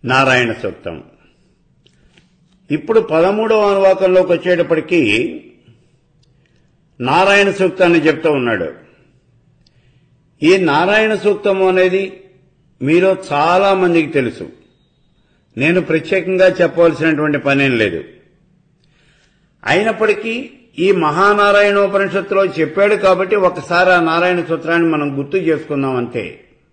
నారాయణ సూక్తం ఇప్పుడు పదమూడవ అనువాకంలోకి వచ్చేటప్పటికీ నారాయణ సూక్తాన్ని చెప్తూ ఉన్నాడు ఈ నారాయణ సూక్తము అనేది మీలో చాలా మందికి తెలుసు నేను ప్రత్యేకంగా చెప్పవలసినటువంటి పనేం లేదు అయినప్పటికీ ఈ మహానారాయణోపనిషత్తులో చెప్పాడు కాబట్టి ఒకసారి ఆ నారాయణ సూత్రాన్ని మనం గుర్తు చేసుకుందాం అంతే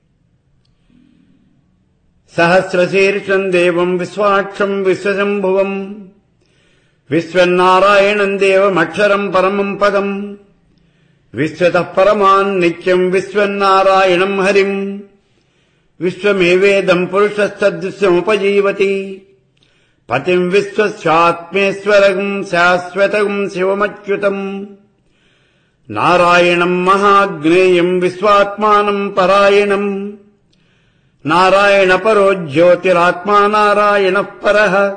సహస్రశీర్షం దేవం విశ్వాక్షం విశ్వశంభువం విశ్వన్నారాయణం దేవమక్షరం పరమం పదం విశ్వత పరమాన్ నిత్యం విశ్వన్నారాయణం హరిం విశ్వమేవేదం పురుషస్తదృశ్యముపజీవతి పతిం విశ్వస్యాత్మేశ్వరం శాశ్వతం శివమచ్యుతం నారాయణం మహాగ్నేయం విశ్వాత్మానం పరాయణం నారాయణ పరో జ్యోతిరాత్మా నారాయణ పర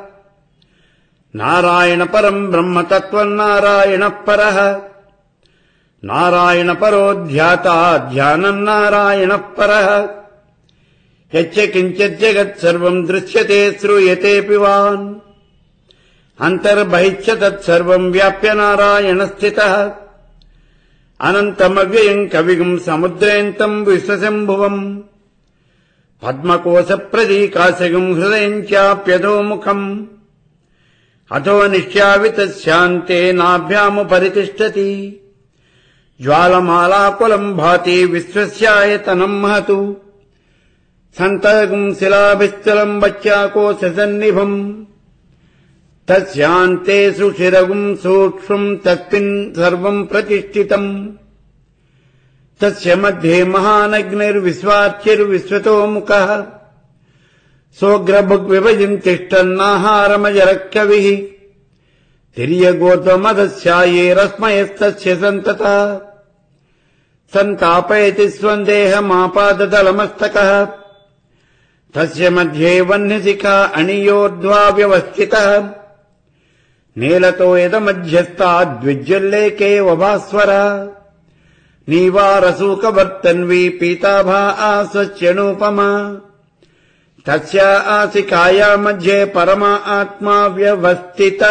నారాయణ పరం బ్రహ్మతత్వం నారాయణ పర నారాయణ పరో ధ్యాత ధ్యానం నారాయణ పర యచ్చ కించిత్ జగత్ సర్వం దృశ్యతే శ్రూయతేపి వాన్ అంతర్బహిష్య తత్సర్వం వ్యాప్య నారాయణ స్థిత అనంతమవ్యయం కవిగం సముద్రేంతం విశ్వశంభువం పద్మకోశ ప్రదీకాశగం హృదయం చాప్యధోముఖం అథో నిశ్చావిత శాంతే నాభ్యాము పరితిష్టతి జ్వాలమాలాకులం భాతి విశ్వస్యాయతనం మహతు సంతగం శిలాభిస్థలం వచ్చాకోశ సన్నిభం తస్యాంతే సుషిరగుం సూక్ష్మం తస్మిన్ సర్వం ప్రతిష్ఠితం తస్య మధ్యే మహానగ్నిర్విశ్వాచ్యుర్విశ్వతో ముఖ సోగ్రభుగ్విభజిం తిష్టన్నాహారమజరక్కవి తిర్యగోత్వమదస్యాయేరస్మయస్తస్య సంతత సంతాపయతి స్వందేహమాపాదదలమస్తక తస్య మధ్యే వన్యసికా అణియోర్ధ్వా వ్యవస్థిత నీలతో యదమధ్యస్థాద్విజ్యుల్లేకే వభాస్వర నీవారసూకవర్తన్వీ పీతాభా ఆస్వచ్యనూపమా తస్యా ఆసికాయా మధ్యే పరమ ఆత్మా వ్యవస్థిత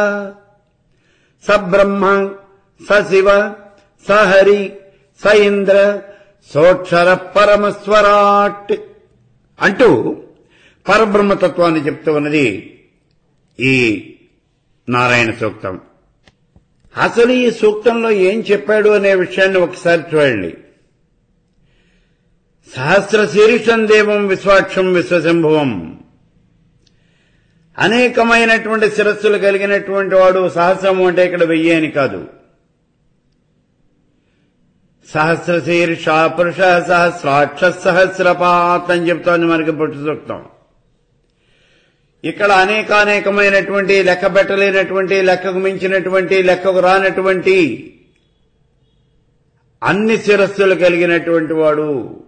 స బ్రహ్మ స శివ స హరి స ఇంద్ర సోక్షర పరమస్వరాట్ అంటూ పరబ్రహ్మతత్వాన్ని చెప్తూ ఉన్నది ఈ నారాయణ సూక్తం అసలు ఈ సూక్తంలో ఏం చెప్పాడు అనే విషయాన్ని ఒకసారి చూడండి సహస్ర శీర్షం దేవం విశ్వాక్షం విశ్వశంభువం అనేకమైనటువంటి శిరస్సులు కలిగినటువంటి వాడు సహస్రము అంటే ఇక్కడ వెయ్యి అని కాదు సహస్ర శీర్ష పురుష సహస్రాక్ష సహస్రపాత్ అని చెప్తోంది మనకి పుట్టు సూక్తం ఇక్కడ అనేకానేకమైనటువంటి లెక్క పెట్టలేనటువంటి లెక్కకు మించినటువంటి లెక్కకు రానటువంటి అన్ని శిరస్సులు కలిగినటువంటి వాడు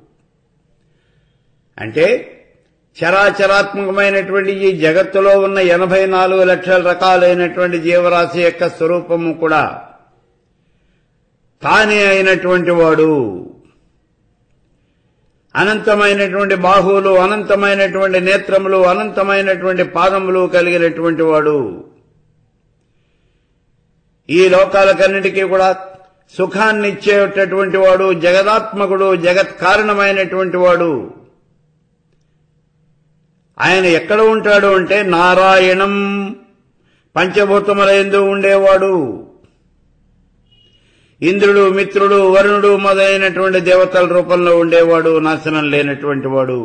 అంటే చరాచరాత్మకమైనటువంటి ఈ జగత్తులో ఉన్న ఎనభై నాలుగు లక్షల రకాలైనటువంటి జీవరాశి యొక్క స్వరూపము కూడా తానే అయినటువంటి వాడు అనంతమైనటువంటి బాహువులు అనంతమైనటువంటి నేత్రములు అనంతమైనటువంటి పాదములు కలిగినటువంటి వాడు ఈ లోకాలకన్నిటికీ కూడా సుఖాన్ని ఇచ్చేటటువంటి వాడు జగదాత్మకుడు జగత్ కారణమైనటువంటి వాడు ఆయన ఎక్కడ ఉంటాడు అంటే నారాయణం పంచభూతములందు ఉండేవాడు ఇంద్రుడు మిత్రుడు వరుణుడు మొదలైనటువంటి దేవతల రూపంలో ఉండేవాడు నాశనం లేనటువంటి వాడు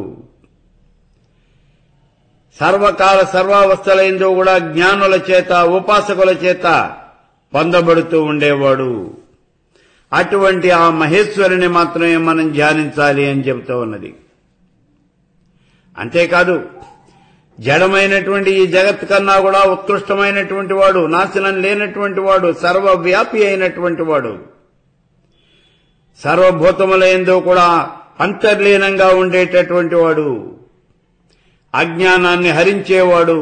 సర్వకాల సర్వావస్థలందు కూడా జ్ఞానుల చేత ఉపాసకుల చేత పొందబడుతూ ఉండేవాడు అటువంటి ఆ మహేశ్వరుని మాత్రమే మనం ధ్యానించాలి అని చెబుతూ ఉన్నది అంతేకాదు జడమైనటువంటి ఈ జగత్ కన్నా కూడా ఉత్కృష్టమైనటువంటి వాడు నాశనం లేనటువంటి వాడు సర్వవ్యాపి అయినటువంటి వాడు సర్వభూతములందు కూడా అంతర్లీనంగా ఉండేటటువంటి వాడు అజ్ఞానాన్ని హరించేవాడు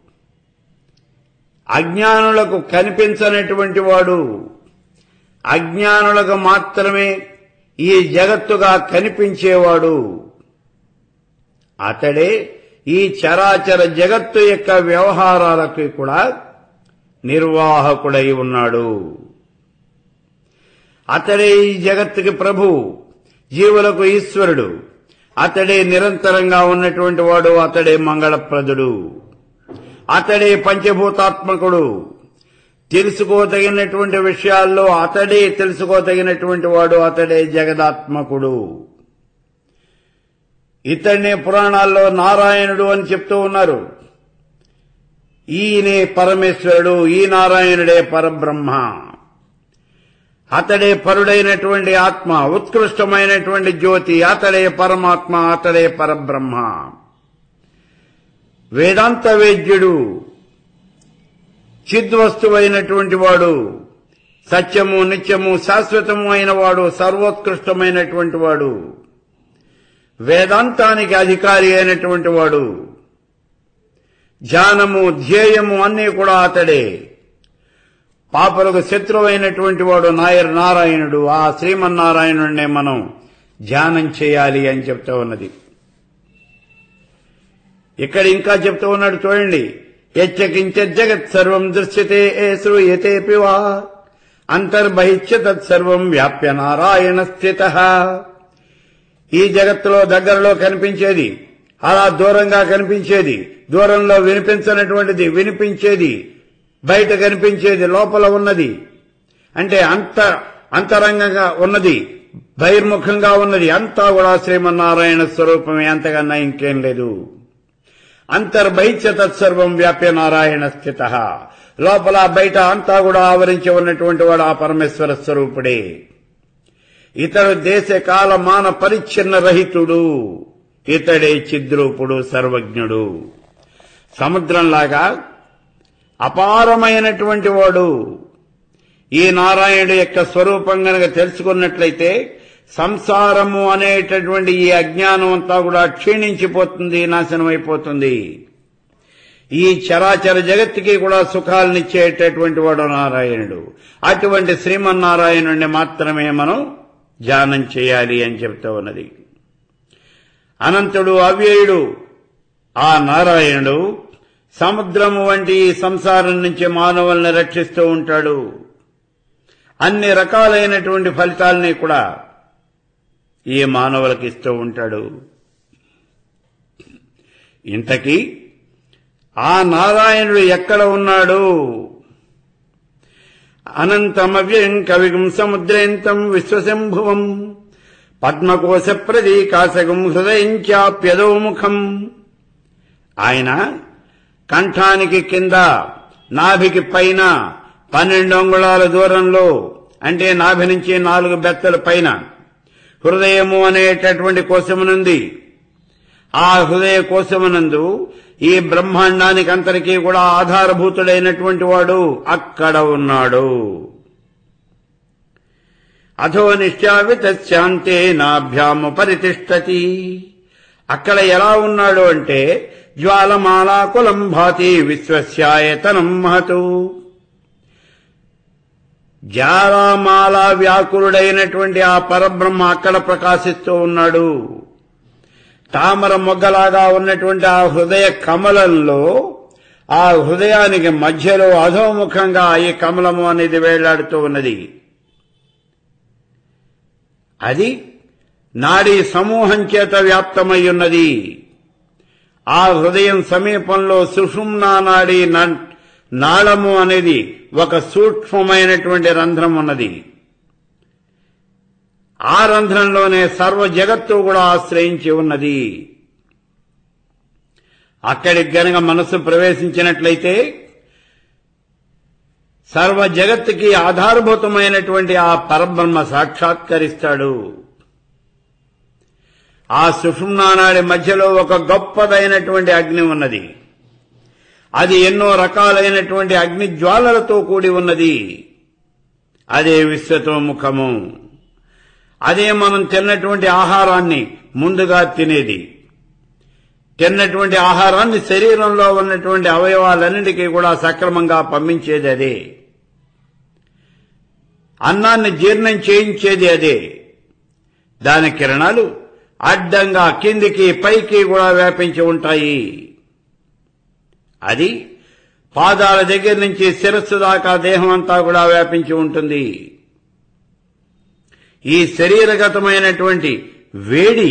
అజ్ఞానులకు కనిపించనటువంటి వాడు అజ్ఞానులకు మాత్రమే ఈ జగత్తుగా కనిపించేవాడు అతడే ఈ చరాచర జగత్తు యొక్క వ్యవహారాలకి కూడా నిర్వాహకుడై ఉన్నాడు అతడే ఈ జగత్తుకి ప్రభు జీవులకు ఈశ్వరుడు అతడే నిరంతరంగా ఉన్నటువంటి వాడు అతడే మంగళప్రదుడు అతడే పంచభూతాత్మకుడు తెలుసుకోదగినటువంటి విషయాల్లో అతడే తెలుసుకోదగినటువంటి వాడు అతడే జగదాత్మకుడు ఇతడినే పురాణాల్లో నారాయణుడు అని చెప్తూ ఉన్నారు ఈయనే పరమేశ్వరుడు ఈ నారాయణుడే పరబ్రహ్మ అతడే పరుడైనటువంటి ఆత్మ ఉత్కృష్టమైనటువంటి జ్యోతి అతడే పరమాత్మ అతడే పరబ్రహ్మ వేదాంత వేద్యుడు చిద్వస్తువైనటువంటి వాడు సత్యము నిత్యము శాశ్వతము అయిన వాడు సర్వోత్కృష్టమైనటువంటి వాడు వేదాంతానికి అధికారి అయినటువంటి వాడు ధ్యానము ధ్యేయము అన్నీ కూడా అతడే పాపలకు శత్రువైనటువంటి వాడు నాయర్ నారాయణుడు ఆ శ్రీమన్నారాయణుడినే మనం ధ్యానం చేయాలి అని చెప్తా ఉన్నది ఇక్కడ ఇంకా చెప్తూ ఉన్నాడు చూడండి యచ్చకించ జగత్ సర్వం దృశ్యతే ఏ శ్రూయతేపి వా అంతర్బహిష్య తత్సర్వం వ్యాప్య నారాయణ స్థిత ఈ జగత్తులో దగ్గరలో కనిపించేది అలా దూరంగా కనిపించేది దూరంలో వినిపించనటువంటిది వినిపించేది బయట కనిపించేది లోపల ఉన్నది అంటే అంత అంతరంగంగా ఉన్నది బహిర్ముఖంగా ఉన్నది అంతా కూడా శ్రీమన్నారాయణ స్వరూపమే అంతకన్నా ఇంకేం లేదు అంతర్బహిత్య తత్సర్వం వ్యాప్య నారాయణ స్థిత లోపల బయట అంతా కూడా ఆవరించి ఉన్నటువంటి వాడు ఆ పరమేశ్వర స్వరూపుడే ఇతడు దేశ కాల మాన పరిచ్ఛిన్న రహితుడు ఇతడే చిద్రూపుడు సర్వజ్ఞుడు సముద్రంలాగా అపారమైనటువంటి వాడు ఈ నారాయణుడు యొక్క స్వరూపం గనక తెలుసుకున్నట్లయితే సంసారము అనేటటువంటి ఈ అజ్ఞానం అంతా కూడా క్షీణించిపోతుంది నాశనమైపోతుంది ఈ చరాచర జగత్తుకి కూడా సుఖాలనిచ్చేటటువంటి వాడు నారాయణుడు అటువంటి శ్రీమన్నారాయణుడిని మాత్రమే మనం ధ్యానం చేయాలి అని చెప్తా ఉన్నది అనంతుడు అవ్యయుడు ఆ నారాయణుడు సముద్రము వంటి ఈ సంసారం నుంచి మానవుల్ని రక్షిస్తూ ఉంటాడు అన్ని రకాలైనటువంటి ఫలితాలని కూడా ఈ మానవులకు ఇస్తూ ఉంటాడు ఇంతకీ ఆ నారాయణుడు ఎక్కడ ఉన్నాడు అనంతమవ్యయం కవిగం సముద్రేంతం విశ్వశంభువం పద్మకోశ ప్రదీకాశగం హృదయం చాప్యదోముఖం ఆయన కంఠానికి కింద నాభికి పైన పన్నెండు అంగుళాల దూరంలో అంటే నాభి నుంచి నాలుగు బెత్తల పైన హృదయము అనేటటువంటి కోశమునుంది ఆ హృదయ కోశమునందు ఈ బ్రహ్మాండానికి అంతరికీ కూడా ఆధారభూతుడైనటువంటి వాడు అక్కడ ఉన్నాడు అథో నిశ్చావితాంతే నాభ్యాము పరితిష్టతి అక్కడ ఎలా ఉన్నాడు అంటే జ్వాలమాలాకులం భాతి విశ్వస్యాయతనం మహతు జ్వాలామాల వ్యాకులుడైనటువంటి ఆ పరబ్రహ్మ అక్కడ ప్రకాశిస్తూ ఉన్నాడు తామర మొగ్గలాగా ఉన్నటువంటి ఆ హృదయ కమలంలో ఆ హృదయానికి మధ్యలో అధోముఖంగా ఈ కమలము అనేది వేళ్లాడుతూ ఉన్నది అది నాడీ సమూహం చేత వ్యాప్తమై ఉన్నది ఆ హృదయం సమీపంలో సుషుమ్నా నాడీ న- నాళము అనేది ఒక సూక్ష్మమైనటువంటి రంధ్రం ఉన్నది ఆ రంధ్రంలోనే సర్వ జగత్తు కూడా ఆశ్రయించి ఉన్నది అక్కడికి గనక మనసు ప్రవేశించినట్లయితే సర్వ జగత్తుకి ఆధారభూతమైనటువంటి ఆ పరబ్రహ్మ సాక్షాత్కరిస్తాడు ఆ సుషుమ్నానాడి మధ్యలో ఒక గొప్పదైనటువంటి అగ్ని ఉన్నది అది ఎన్నో రకాలైనటువంటి అగ్ని జ్వాలలతో కూడి ఉన్నది అదే విశ్వతోముఖము అదే మనం తిన్నటువంటి ఆహారాన్ని ముందుగా తినేది తిన్నటువంటి ఆహారాన్ని శరీరంలో ఉన్నటువంటి అవయవాలన్నిటికీ కూడా సక్రమంగా పంపించేది అదే అన్నాన్ని జీర్ణం చేయించేది అదే దాని కిరణాలు అడ్డంగా కిందికి పైకి కూడా వ్యాపించి ఉంటాయి అది పాదాల దగ్గర నుంచి శిరస్సు దాకా దేహం అంతా కూడా వ్యాపించి ఉంటుంది ఈ శరీరగతమైనటువంటి వేడి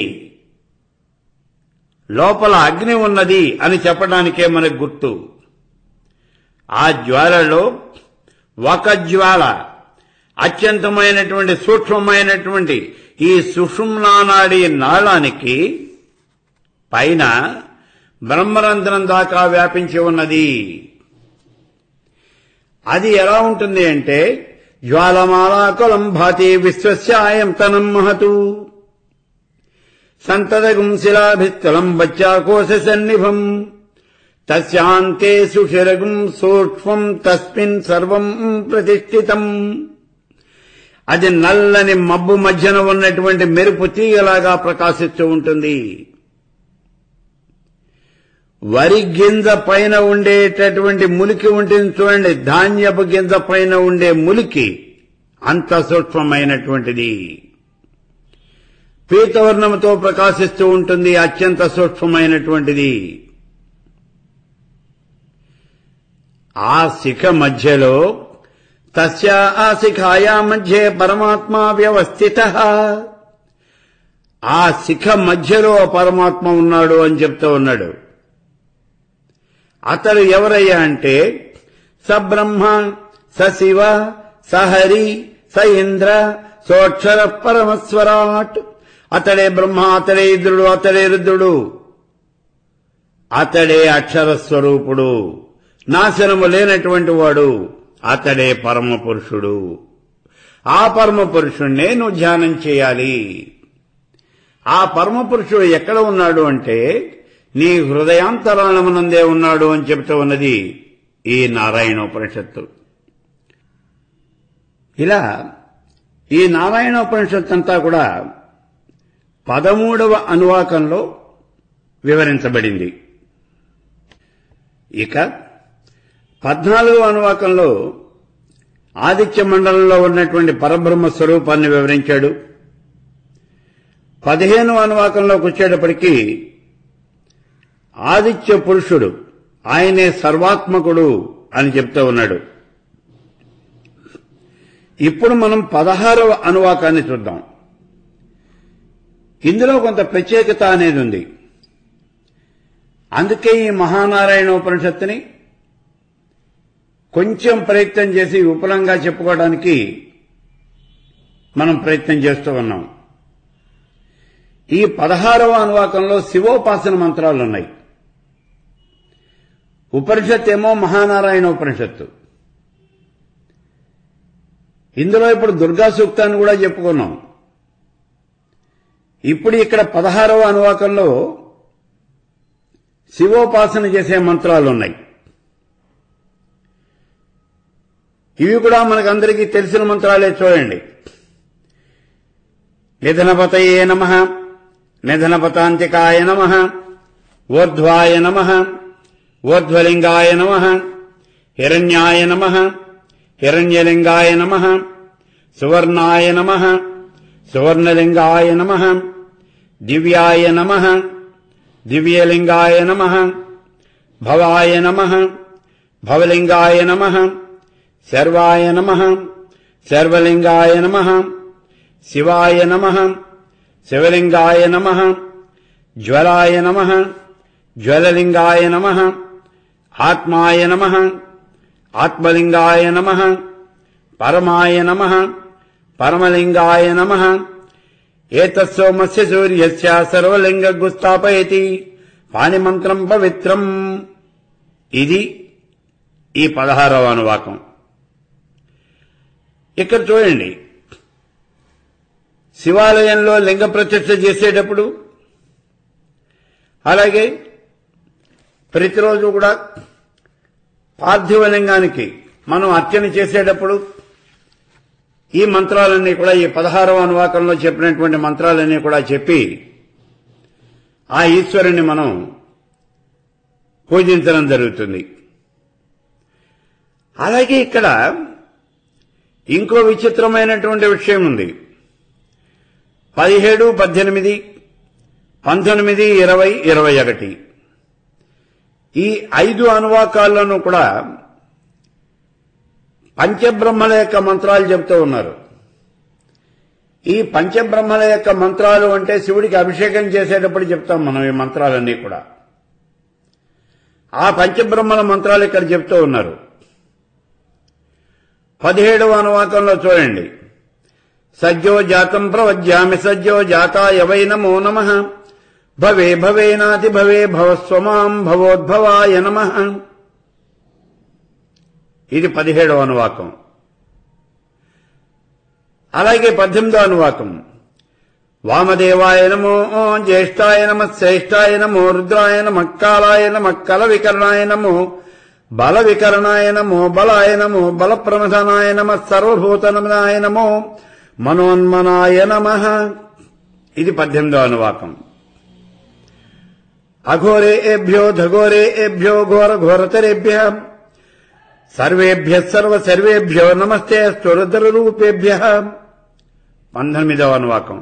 లోపల అగ్ని ఉన్నది అని చెప్పడానికే మనకు గుర్తు ఆ జ్వాలలో ఒక జ్వాల అత్యంతమైనటువంటి సూక్ష్మమైనటువంటి ఈ సుషుమ్నానాడి నాళానికి పైన బ్రహ్మరంధ్రం దాకా వ్యాపించి ఉన్నది అది ఎలా ఉంటుంది అంటే జ్వాలమాలాకులం భాతి విశ్వస్యాయం తనం మహతు సంతదగుం శిలాభిస్థలం బచ్చాకోశ సన్నిభం తస్యాంతే సుషిరగుం సూక్ష్మం తస్మిన్ సర్వం ప్రతిష్ఠితం అది నల్లని మబ్బు మధ్యన ఉన్నటువంటి మెరుపు తీగలాగా ప్రకాశిస్తూ ఉంటుంది వరి గింజ పైన ఉండేటటువంటి ములికి ఉంటుంది చూడండి ధాన్యపు గింజ పైన ఉండే ములికి అంత సూక్ష్మమైనటువంటిది పీతవర్ణముతో ప్రకాశిస్తూ ఉంటుంది అత్యంత సూక్ష్మమైనటువంటిది ఆ శిఖ మధ్యలో తస్య ఆ శిఖాయా మధ్యే పరమాత్మ వ్యవస్థిత ఆ శిఖ మధ్యలో పరమాత్మ ఉన్నాడు అని చెప్తూ ఉన్నాడు అతడు ఎవరయ్యా అంటే సబ్రహ్మ సశివ సహరి స ఇంద్ర సోక్షర పరమస్వరాట్ అతడే బ్రహ్మ అతడే ఇంద్రుడు అతడే రుద్రుడు అతడే అక్షర స్వరూపుడు నాశనము లేనటువంటి వాడు అతడే పరమ పురుషుడు ఆ పరమ పురుషుణ్ణే నువ్వు ధ్యానం చేయాలి ఆ పరమ పురుషుడు ఎక్కడ ఉన్నాడు అంటే నీ హృదయాంతరాళమునందే ఉన్నాడు అని చెబుతూ ఉన్నది ఈ నారాయణోపనిషత్తు ఇలా ఈ నారాయణోపనిషత్తు అంతా కూడా పదమూడవ అనువాకంలో వివరించబడింది ఇక పద్నాలుగవ అనువాకంలో ఆదిత్య మండలంలో ఉన్నటువంటి పరబ్రహ్మ స్వరూపాన్ని వివరించాడు పదిహేనవ అనువాకంలోకి వచ్చేటప్పటికీ ఆదిత్య పురుషుడు ఆయనే సర్వాత్మకుడు అని చెప్తూ ఉన్నాడు ఇప్పుడు మనం పదహారవ అనువాకాన్ని చూద్దాం ఇందులో కొంత ప్రత్యేకత అనేది ఉంది అందుకే ఈ మహానారాయణ ఉపనిషత్తుని కొంచెం ప్రయత్నం చేసి విపులంగా చెప్పుకోవడానికి మనం ప్రయత్నం చేస్తూ ఉన్నాం ఈ పదహారవ అనువాకంలో శివోపాసన మంత్రాలు ఉన్నాయి ఉపనిషత్ ఏమో మహానారాయణ ఉపనిషత్తు ఇందులో ఇప్పుడు దుర్గా సూక్తాన్ని కూడా చెప్పుకున్నాం ఇప్పుడు ఇక్కడ పదహారవ అనువాకంలో శివోపాసన చేసే మంత్రాలు ఉన్నాయి ఇవి కూడా మనకందరికీ తెలిసిన మంత్రాలే చూడండి నిధనపతయే నమ నిధనపతాంతికాయ నమ ఊర్ధ్వాయ నమ ఊర్ధ్వలింగాయ నమ హిరణ్యాయ నమ హిరణ్యలింగాయ నమ సువర్ణాయ నమ సువర్ణలింగాయ నమ దివ్యాయ నమ దివ్యలింగాయ నమ భవాయ నమ భవలింగాయ నమ సర్వాయ నమ సర్వలింగాయ నమ శివాయ నమ శివలింగాయ నమ జ్వలాయ నమ జ్వలలింగాయ నమ ఆత్మాయ నమ ఆత్మలింగాయ నమ పరమాయ నమ పరమలింగాయ నమ ఏతత్సోమస్య సూర్యస్య సర్వలింగ స్థాపయతి పాణిమంత్రం పవిత్రం ఇది ఈ పదహారవ అనువాకం ఇక్కడ చూడండి శివాలయంలో లింగ ప్రతిష్ఠ చేసేటప్పుడు అలాగే ప్రతిరోజు కూడా పార్థివ లింగానికి మనం అర్చన చేసేటప్పుడు ఈ మంత్రాలన్నీ కూడా ఈ పదహారవ అనువాకంలో చెప్పినటువంటి మంత్రాలన్నీ కూడా చెప్పి ఆ ఈశ్వరుని మనం పూజించడం జరుగుతుంది అలాగే ఇక్కడ ఇంకో విచిత్రమైనటువంటి విషయం ఉంది పదిహేడు పద్దెనిమిది పంతొమ్మిది ఇరవై ఇరవై ఒకటి ఈ ఐదు అనువాకాలను కూడా పంచబ్రహ్మల యొక్క మంత్రాలు చెబుతూ ఉన్నారు ఈ పంచబ్రహ్మల యొక్క మంత్రాలు అంటే శివుడికి అభిషేకం చేసేటప్పుడు చెప్తాం మనం ఈ మంత్రాలన్నీ కూడా ఆ పంచబ్రహ్మల మంత్రాలు ఇక్కడ చెప్తూ ఉన్నారు పదిహేడవ అనువాకంలో చూడండి సజ్జో జాతం ప్రవజ్యామి సజ్జో జాతాయ వై నమో నమ భవే భవేనాతి భవే భవస్వమాం భవోద్భవాయ నమ ఇది పదిహేడవ అనువాకం అలాగే పద్దెనిమిదో అనువాకం వామదేవాయ నమో జ్యేష్ఠాయ నమ శ్రేష్ఠాయ నమో రుద్రాయ నమ కాలాయ నమ కల వికరణాయ నమో బల వికరణాయ నమో బలాయ నమో బల ప్రమథనాయ నమ సర్వభూతనమనాయ నమో మనోన్మనాయ నమ ఇది పద్దెనిమిదో అనువాకం అఘోరే ఏభ్యో ధఘోరే ఏభ్యో ఘోర ఘోరతరేభ్య సర్వేభ్య సర్వ సర్వేభ్యో నమస్తే రుద్ర రూపేభ్య పంతొమ్మిదవ అనువాకం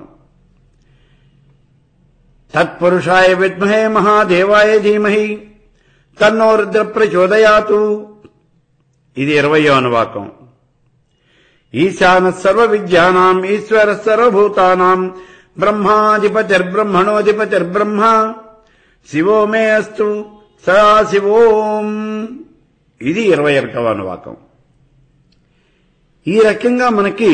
తత్పురుషాయ విద్మహే మహాదేవాయ ధీమహి తన్నో రుద్ర ప్రచోదయాతు ఇది ఇరవయో అనువాకం ఈశాన సర్వ విద్యానాం ఈశ్వర సర్వభూతానాం బ్రహ్మాధిపతిర్బ్రహ్మణోధిపతిర్బ్రహ్మ శివో మే అస్తు సదాశివోం ఇది ఇరవై ఒకటవ అనువాకం ఈ రకంగా మనకి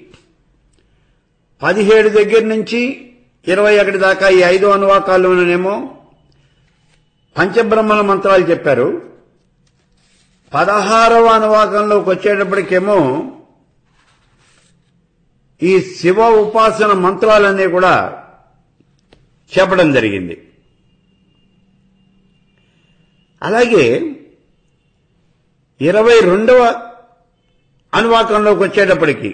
పదిహేడు దగ్గర నుంచి ఇరవై ఒకటి దాకా ఈ ఐదు అనువాకాల్లోనేమో పంచబ్రహ్మల మంత్రాలు చెప్పారు పదహారవ అనువాకంలోకి వచ్చేటప్పటికేమో ఈ శివ ఉపాసన మంత్రాలన్నీ కూడా చెప్పడం జరిగింది అలాగే ఇరవై రెండవ అనువాకంలోకి వచ్చేటప్పటికి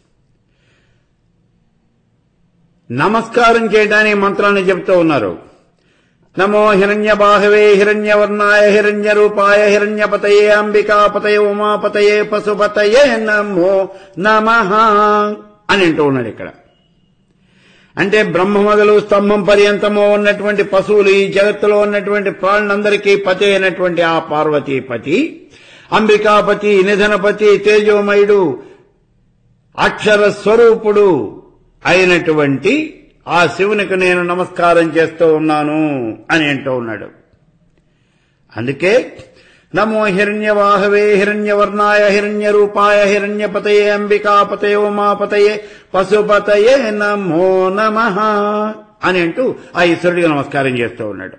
నమస్కారం చేయడానికి మంత్రాన్ని చెప్తూ ఉన్నారు నమో హిరణ్య బాహవే హిరణ్యవర్ణాయ హిరణ్య రూపాయ హిరణ్యపతయే అంబికాపతయ ఉమాపతయే పశుపతయే నమో నమ అని అంటూ ఉన్నాడు ఇక్కడ అంటే బ్రహ్మ మొదలు స్తంభం పర్యంతమో ఉన్నటువంటి పశువులు ఈ జగత్తులో ఉన్నటువంటి ప్రాణులందరికీ పతి అయినటువంటి ఆ పార్వతీపతి అంబికాపతి నిధనపతి తేజోమయుడు అక్షర స్వరూపుడు అయినటువంటి ఆ శివునికి నేను నమస్కారం చేస్తూ ఉన్నాను అని అంటూ ఉన్నాడు అందుకే నమో హిరణ్యవాహవే హిరణ్యవర్ణాయ హిరణ్య రూపాయ హిరణ్యపతయే అంబికాపతయే ఉమాపతయే పశుపతయే నమో నమ అని అంటూ ఆ ఈశ్వరుడికి నమస్కారం చేస్తూ ఉన్నాడు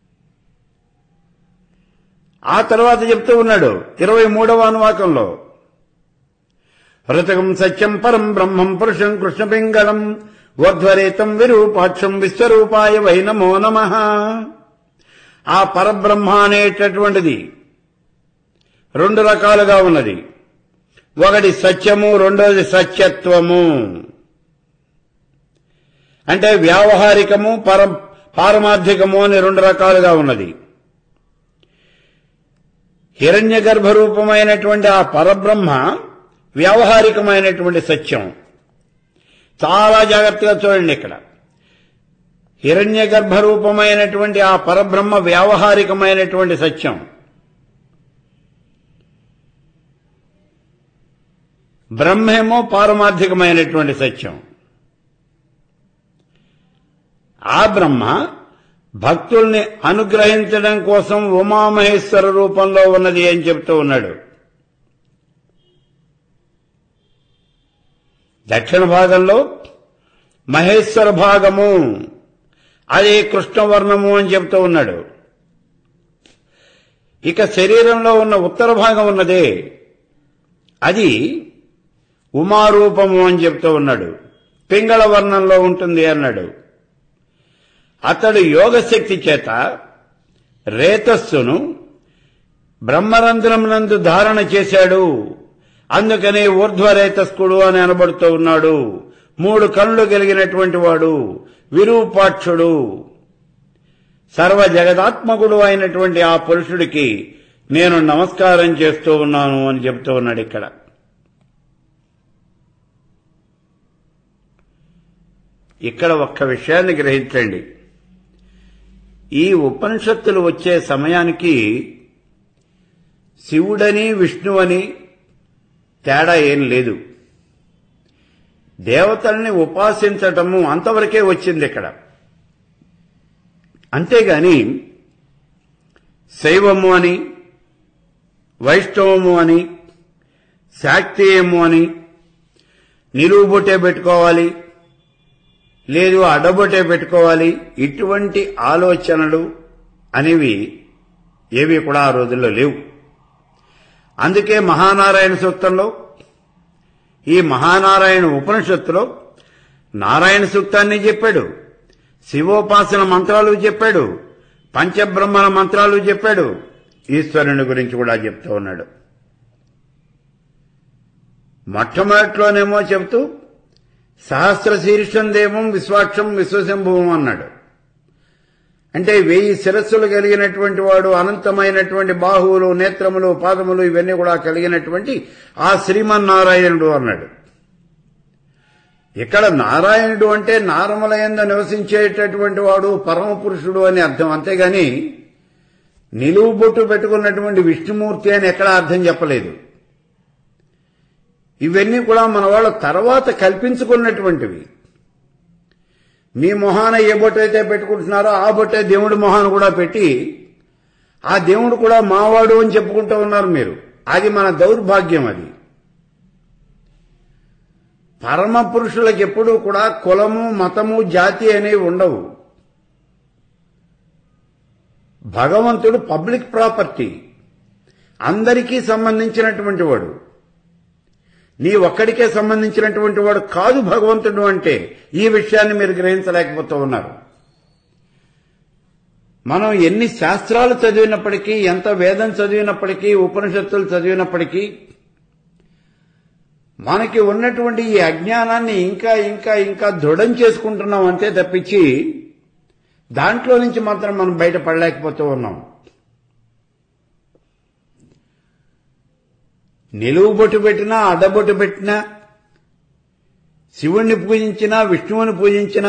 ఆ తర్వాత చెప్తూ ఉన్నాడు ఇరవై మూడవ అనువాకంలో ఋతకం సత్యం పరం బ్రహ్మం పురుషం కృష్ణపింగళం ఊర్ధ్వరేతం విరూపాక్షం విశ్వరూపాయ వై నమో నమ ఆ పరబ్రహ్మ అనేటటువంటిది రెండు రకాలుగా ఉన్నది ఒకటి సత్యము రెండోది సత్యత్వము అంటే వ్యావహారికము పర పారమార్థికము అని రెండు రకాలుగా ఉన్నది హిరణ్య గర్భరూపమైనటువంటి ఆ పరబ్రహ్మ వ్యావహారికమైనటువంటి సత్యం చాలా జాగ్రత్తగా చూడండి ఇక్కడ హిరణ్య గర్భరూపమైనటువంటి ఆ పరబ్రహ్మ వ్యావహారికమైనటువంటి సత్యం బ్రహ్మేమో పారమార్థికమైనటువంటి సత్యం ఆ బ్రహ్మ భక్తుల్ని అనుగ్రహించడం కోసం ఉమామహేశ్వర రూపంలో ఉన్నది అని చెప్తూ ఉన్నాడు దక్షిణ భాగంలో మహేశ్వర భాగము అదే కృష్ణవర్ణము అని చెప్తూ ఉన్నాడు ఇక శరీరంలో ఉన్న ఉత్తర భాగం ఉన్నదే అది ఉమారూపము అని చెప్తూ ఉన్నాడు పింగళ వర్ణంలో ఉంటుంది అన్నాడు అతడు యోగశక్తి చేత రేతస్సును బ్రహ్మరంధ్రమునందు ధారణ చేశాడు అందుకనే ఊర్ధ్వరేతస్కుడు అని అనబడుతూ ఉన్నాడు మూడు కళ్ళు కలిగినటువంటి వాడు విరూపాక్షుడు సర్వ జగదాత్మకుడు అయినటువంటి ఆ పురుషుడికి నేను నమస్కారం చేస్తూ ఉన్నాను అని చెప్తూ ఉన్నాడు ఇక్కడ ఇక్కడ ఒక్క విషయాన్ని గ్రహించండి ఈ ఉపనిషత్తులు వచ్చే సమయానికి శివుడని విష్ణువని తేడా ఏం లేదు దేవతల్ని ఉపాసించటము అంతవరకే వచ్చింది ఇక్కడ అంతేగాని శైవము అని వైష్ణవము అని శాక్తేయము అని నిలువు బొట్టే పెట్టుకోవాలి లేదు అడ్డబొట్టే పెట్టుకోవాలి ఇటువంటి ఆలోచనలు అనేవి ఏవి కూడా ఆ రోజుల్లో లేవు అందుకే మహానారాయణ సూక్తంలో ఈ మహానారాయణ ఉపనిషత్తులో నారాయణ సూక్తాన్ని చెప్పాడు శివోపాసన మంత్రాలు చెప్పాడు పంచబ్రహ్మణ మంత్రాలు చెప్పాడు ఈశ్వరుని గురించి కూడా చెప్తూ ఉన్నాడు మొట్టమొదట్లోనేమో చెబుతూ సహస్ర శీర్షం దేవం విశ్వాక్షం విశ్వశంభువం అన్నాడు అంటే వెయ్యి శిరస్సులు కలిగినటువంటి వాడు అనంతమైనటువంటి బాహువులు నేత్రములు పాదములు ఇవన్నీ కూడా కలిగినటువంటి ఆ శ్రీమన్నారాయణుడు అన్నాడు ఇక్కడ నారాయణుడు అంటే నారమలయంద నివసించేటటువంటి వాడు పరమ పురుషుడు అని అర్థం అంతేగాని నిలువు బొట్టు పెట్టుకున్నటువంటి విష్ణుమూర్తి అని ఎక్కడ అర్థం చెప్పలేదు ఇవన్నీ కూడా మన వాళ్ళ తర్వాత కల్పించుకున్నటువంటివి మీ మొహాన ఏ బొట్టు అయితే పెట్టుకుంటున్నారో ఆ బొట్టే దేవుడి మొహాన కూడా పెట్టి ఆ దేవుడు కూడా మావాడు అని చెప్పుకుంటూ ఉన్నారు మీరు అది మన దౌర్భాగ్యం అది పరమ పురుషులకు ఎప్పుడూ కూడా కులము మతము జాతి అనేవి ఉండవు భగవంతుడు పబ్లిక్ ప్రాపర్టీ అందరికీ సంబంధించినటువంటి వాడు నీ ఒక్కడికే సంబంధించినటువంటి వాడు కాదు భగవంతుడు అంటే ఈ విషయాన్ని మీరు గ్రహించలేకపోతూ ఉన్నారు మనం ఎన్ని శాస్త్రాలు చదివినప్పటికీ ఎంత వేదం చదివినప్పటికీ ఉపనిషత్తులు చదివినప్పటికీ మనకి ఉన్నటువంటి ఈ అజ్ఞానాన్ని ఇంకా ఇంకా ఇంకా దృఢం చేసుకుంటున్నాం అంతే తప్పించి దాంట్లో నుంచి మాత్రం మనం బయటపడలేకపోతూ ఉన్నాం నిలువు బొట్టు పెట్టినా అడ్డబొట్టు పెట్టినా శివుణ్ణి పూజించినా విష్ణువుని పూజించినా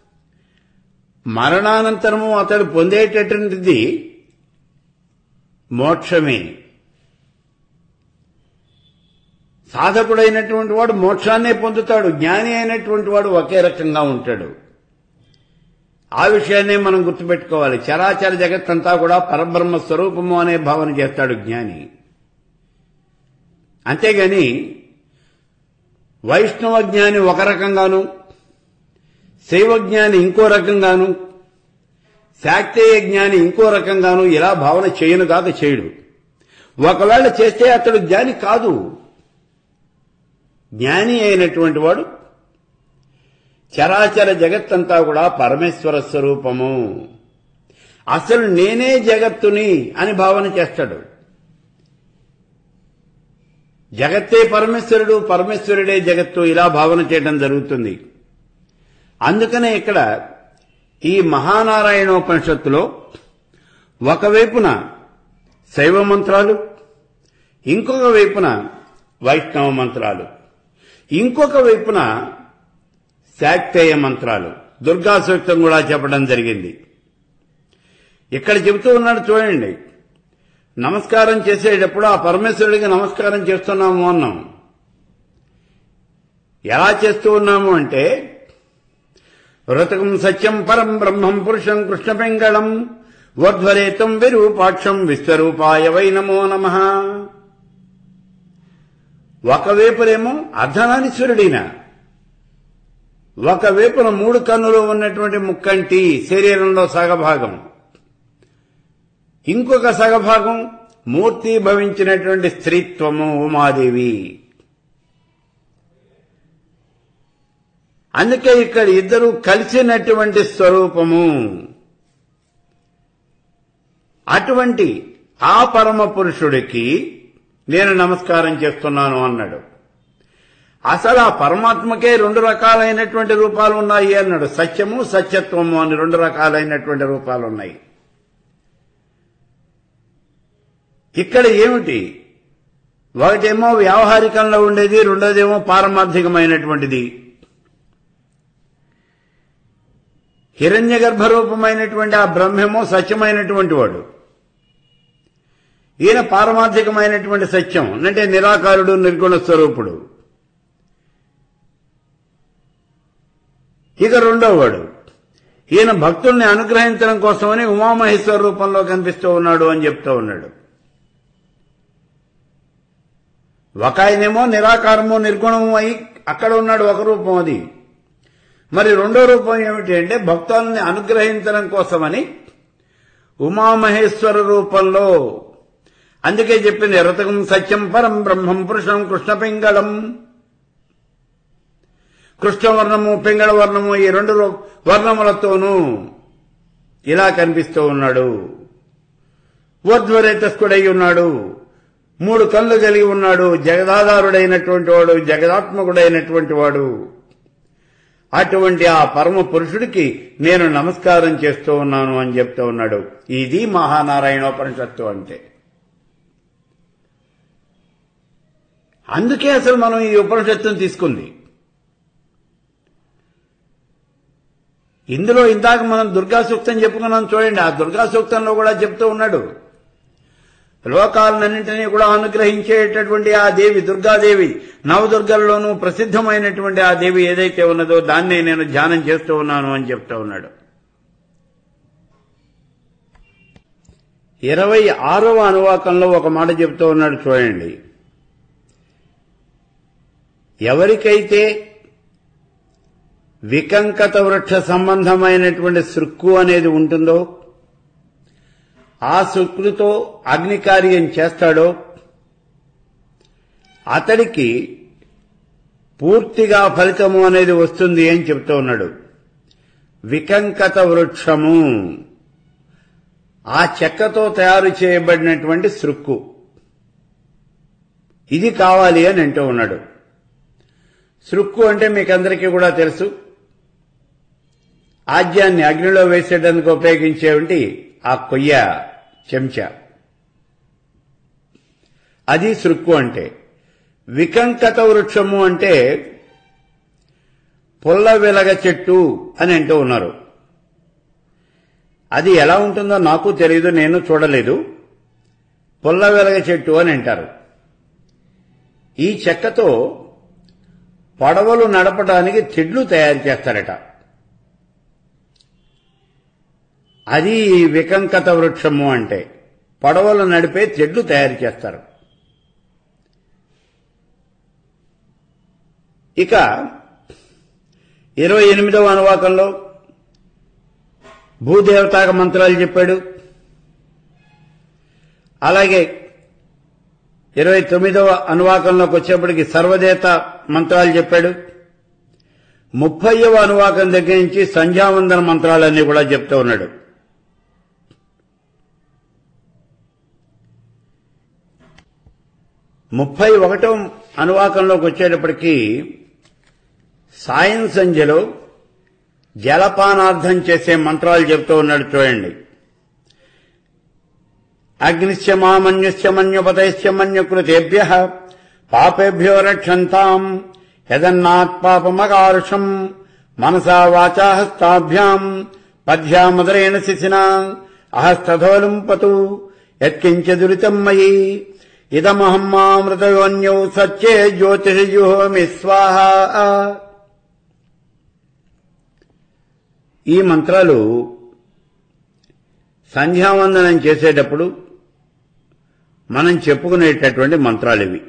మరణానంతరము అతడు పొందేటటువంటిది మోక్షమే సాధకుడైనటువంటి వాడు మోక్షాన్నే పొందుతాడు జ్ఞాని అయినటువంటి వాడు ఒకే రకంగా ఉంటాడు ఆ విషయాన్నే మనం గుర్తుపెట్టుకోవాలి చరాచర జగత్తంతా కూడా పరబ్రహ్మ స్వరూపము అనే భావన చేస్తాడు జ్ఞాని అంతేగాని వైష్ణవ జ్ఞాని ఒక రకంగాను శైవ జ్ఞాని ఇంకో రకంగాను శాక్తేయ జ్ఞాని ఇంకో రకంగాను ఇలా భావన చేయను కాక చేయడు ఒకవేళ చేస్తే అతడు జ్ఞాని కాదు జ్ఞాని అయినటువంటి వాడు చరాచర జగత్తంతా కూడా పరమేశ్వర స్వరూపము అసలు నేనే జగత్తుని అని భావన చేస్తాడు జగత్తే పరమేశ్వరుడు పరమేశ్వరుడే జగత్తు ఇలా భావన చేయడం జరుగుతుంది అందుకనే ఇక్కడ ఈ మహానారాయణోపనిషత్తులో ఒకవైపున శైవ మంత్రాలు ఇంకొక వైపున వైష్ణవ మంత్రాలు ఇంకొక వైపున శాక్తేయ మంత్రాలు దుర్గా సూక్తం కూడా చెప్పడం జరిగింది ఇక్కడ చెబుతూ ఉన్నాడు చూడండి నమస్కారం చేసేటప్పుడు ఆ పరమేశ్వరుడికి నమస్కారం చేస్తున్నాము అన్నాం ఎలా చేస్తూ ఉన్నాము అంటే వ్రతకం సత్యం పరం బ్రహ్మం పురుషం కృష్ణపింగళం వర్ధ్వరేతం విరూపాక్షం విశ్వరూపాయ వై నమో నమ ఒకవైపునేమో అర్ధనారీశ్వరుడిన ఒకవైపున మూడు కన్నులు ఉన్నటువంటి ముక్కంటి శరీరంలో సగభాగం ఇంకొక సగభాగం మూర్తి భవించినటువంటి స్త్రీత్వము ఉమాదేవి అందుకే ఇక్కడ ఇద్దరు కలిసినటువంటి స్వరూపము అటువంటి ఆ పరమ పురుషుడికి నేను నమస్కారం చేస్తున్నాను అన్నాడు అసలు ఆ పరమాత్మకే రెండు రకాలైనటువంటి రూపాలు ఉన్నాయి అన్నాడు సత్యము సత్యత్వము అని రెండు రకాలైనటువంటి రూపాలు ఉన్నాయి ఇక్కడ ఏమిటి ఒకటేమో వ్యావహారికంలో ఉండేది రెండోదేమో పారమార్థికమైనటువంటిది హిరణ్య గర్భరూపమైనటువంటి ఆ బ్రహ్మేమో సత్యమైనటువంటి వాడు ఈయన పారమార్థికమైనటువంటి సత్యం అంటే నిరాకారుడు నిర్గుణ స్వరూపుడు ఇక రెండో వాడు ఈయన భక్తుల్ని అనుగ్రహించడం కోసమని ఉమామహేశ్వర రూపంలో కనిపిస్తూ ఉన్నాడు అని చెప్తూ ఉన్నాడు ఒక ఆయనేమో నిరాకారము నిర్గుణము అయి అక్కడ ఉన్నాడు ఒక రూపం అది మరి రెండో రూపం ఏమిటి అంటే భక్తుల్ని అనుగ్రహించడం కోసమని ఉమామహేశ్వర రూపంలో అందుకే చెప్పింది రతకం సత్యం పరం బ్రహ్మం పురుషం కృష్ణ పింగళం కృష్ణవర్ణము పింగళ వర్ణము ఈ రెండు రూ- వర్ణములతోనూ ఇలా కనిపిస్తూ ఉన్నాడు ఊర్ధ్వరేతస్కుడై ఉన్నాడు మూడు కళ్ళు కలిగి ఉన్నాడు జగదాధారుడైనటువంటి వాడు జగదాత్మకుడైనటువంటి వాడు అటువంటి ఆ పరమ పురుషుడికి నేను నమస్కారం చేస్తూ ఉన్నాను అని చెప్తూ ఉన్నాడు ఇది మహానారాయణోపనిషత్తు అంటే అందుకే అసలు మనం ఈ ఉపనిషత్తును తీసుకుంది ఇందులో ఇందాక మనం దుర్గా సూక్తం చెప్పుకున్నాం చూడండి ఆ దుర్గా సూక్తంలో కూడా చెప్తూ ఉన్నాడు లోకాలన్నింటినీ కూడా అనుగ్రహించేటటువంటి ఆ దేవి దుర్గాదేవి నవదుర్గల్లోనూ ప్రసిద్ధమైనటువంటి ఆ దేవి ఏదైతే ఉన్నదో దాన్నే నేను ధ్యానం చేస్తూ ఉన్నాను అని చెప్తూ ఉన్నాడు ఇరవై ఆరవ అనువాకంలో ఒక మాట చెప్తూ ఉన్నాడు చూడండి ఎవరికైతే వికంకత వృక్ష సంబంధమైనటువంటి సృక్కు అనేది ఉంటుందో ఆ శుక్రుతో అగ్నికార్యం చేస్తాడో అతడికి పూర్తిగా ఫలితము అనేది వస్తుంది అని చెప్తూ ఉన్నాడు వికంకత వృక్షము ఆ చెక్కతో తయారు చేయబడినటువంటి సృక్కు ఇది కావాలి అని అంటూ ఉన్నాడు సృక్కు అంటే మీకందరికీ కూడా తెలుసు ఆజ్యాన్ని అగ్నిలో వేసేటందుకు ఉపయోగించేవంటి ఆ కొయ్య చెంచా అది సృక్కు అంటే వికంకత వృక్షము అంటే పుల్ల వెలగ చెట్టు అని అంటూ ఉన్నారు అది ఎలా ఉంటుందో నాకు తెలియదు నేను చూడలేదు పుల్ల వెలగ చెట్టు అని అంటారు ఈ చెక్కతో పడవలు నడపడానికి తెడ్లు తయారు చేస్తారట అది వికంకత వృక్షము అంటే పడవలు నడిపే తెడ్లు తయారు చేస్తారు ఇక ఇరవై ఎనిమిదవ అనువాకంలో భూదేవతాక మంత్రాలు చెప్పాడు అలాగే ఇరవై తొమ్మిదవ అనువాకంలోకి వచ్చేప్పటికి సర్వదేత మంత్రాలు చెప్పాడు ముప్పైవ అనువాకం దగ్గర నుంచి సంధ్యావందన మంత్రాలన్నీ కూడా చెప్తూ ఉన్నాడు ముప్పై ఒకటో అనువాకంలోకి వచ్చేటప్పటికి సాయం సంధ్యలో జలపానార్థం చేసే మంత్రాలు చెప్తూ ఉన్నాడు చూడండి అగ్నిశ్చ మామన్యుశ్చ మన్యుపతైశ్చ మన్యుకృతేభ్య పాపేభ్యో రక్షంతాం యదన్నాత్ పాపమకారుషం మనసా వాచా హస్తాభ్యాం పద్భ్యాముదరేణ శిశినా అహస్తథోలుంపతు యత్కించ దురితం మయి ఇదమహం మామృతయోన్యౌ సత్యే జ్యోతిషయుహోమి స్వాహ ఈ మంత్రాలు సంధ్యావందనం చేసేటప్పుడు మనం చెప్పుకునేటటువంటి మంత్రాలు ఇవి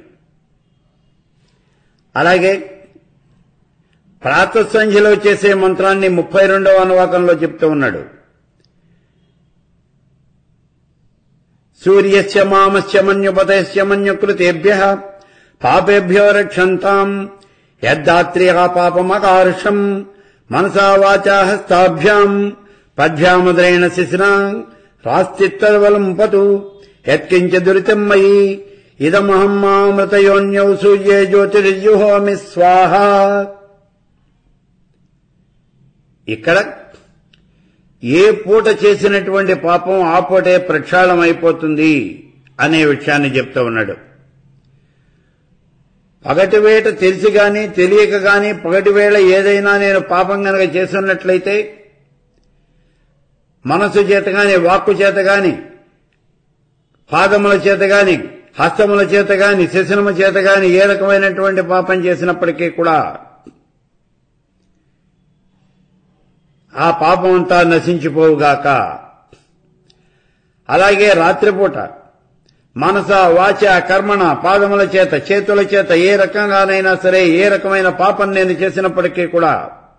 అలాగే ప్రాతసంధ్యలో చేసే మంత్రాన్ని ముప్పై రెండవ అనువాకంలో చెప్తూ ఉన్నాడు సూర్యస్య మామస్య మన్యుపతయస్య మన్యుకృతేభ్య పాపేభ్యో రక్షంతాం యద్దాత్ర్యా పాపమకార్షం మనసా వాచా హస్తాభ్యాం పద్భ్యాముద్రేణ శిశినా రాస్తిత్తవలం పతు యత్కించ దురితం మయి ఇదమహం మామృతయోన్యౌ సూర్యే జ్యోతిర్యుహోమి స్వాహ ఇక్కడ ఏ పూట చేసినటువంటి పాపం ఆ పూటే ప్రక్షాళం అయిపోతుంది అనే విషయాన్ని చెప్తూ ఉన్నాడు పగటి వేట తెలిసి గాని తెలియక గాని పగటి వేళ ఏదైనా నేను పాపం గనక చేస్తున్నట్లయితే మనసు చేత గాని వాక్కు చేత గాని పాదముల చేత గాని హస్తముల చేత గాని శశనము చేత గాని ఏ రకమైనటువంటి పాపం చేసినప్పటికీ కూడా ఆ పాపం అంతా నశించిపోవుగాక అలాగే రాత్రిపూట మనస వాచ కర్మణ పాదముల చేత చేతుల చేత ఏ రకంగానైనా సరే ఏ రకమైన పాపం నేను చేసినప్పటికీ కూడా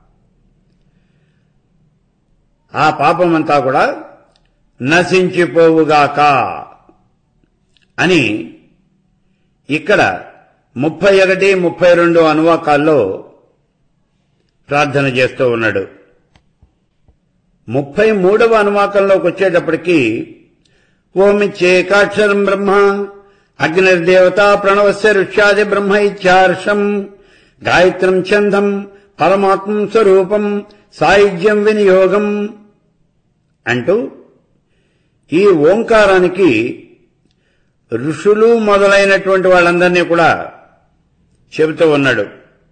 ఆ పాపమంతా కూడా నశించిపోవుగాక అని ఇక్కడ ముప్పై ఒకటి ముప్పై రెండు అనువాకాల్లో ప్రార్థన చేస్తూ ఉన్నాడు ముప్పై మూడవ అనువాకంలోకి వచ్చేటప్పటికి ఓమిచ్చేకాక్షరం బ్రహ్మ అగ్నిర్దేవత ప్రణవస్య ఋష్యాది బ్రహ్మ ఇత్యార్షం గాయత్రం ఛందం పరమాత్మం స్వరూపం సాయుధ్యం వినియోగం అంటూ ఈ ఓంకారానికి ఋషులు మొదలైనటువంటి వాళ్ళందరినీ కూడా చెబుతూ ఉన్నాడు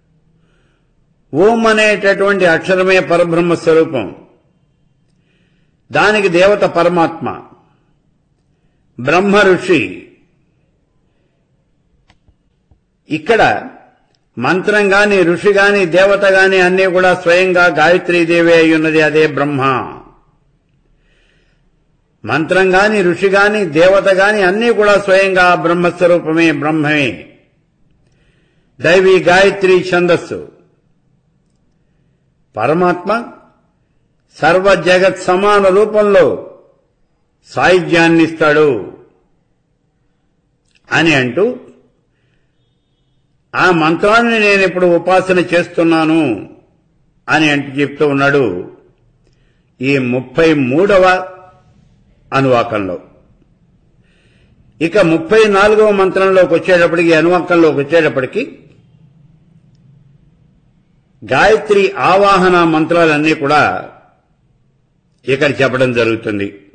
ఓం అనేటటువంటి అక్షరమే పరబ్రహ్మ స్వరూపం దానికి దేవత పరమాత్మ బ్రహ్మ ఋషి ఇక్కడ మంత్రం గాని ఋషి గాని దేవత గాని అన్నీ కూడా స్వయంగా గాయత్రీదేవి అయి ఉన్నది అదే బ్రహ్మ మంత్రం గాని ఋషి గాని దేవత గాని అన్నీ కూడా స్వయంగా బ్రహ్మస్వరూపమే బ్రహ్మమే దైవీ గాయత్రి ఛందస్సు పరమాత్మ సర్వ జగత్ సమాన రూపంలో సాయుధ్యాన్నిస్తాడు అని అంటూ ఆ మంత్రాన్ని నేను ఇప్పుడు ఉపాసన చేస్తున్నాను అని అంటూ చెప్తూ ఉన్నాడు ఈ ముప్పై మూడవ అనువాకంలో ఇక ముప్పై నాలుగవ మంత్రంలోకి వచ్చేటప్పటికి అనువాకంలోకి వచ్చేటప్పటికి గాయత్రి ఆవాహన మంత్రాలన్నీ కూడా ఇక్కడ చెప్పడం జరుగుతుంది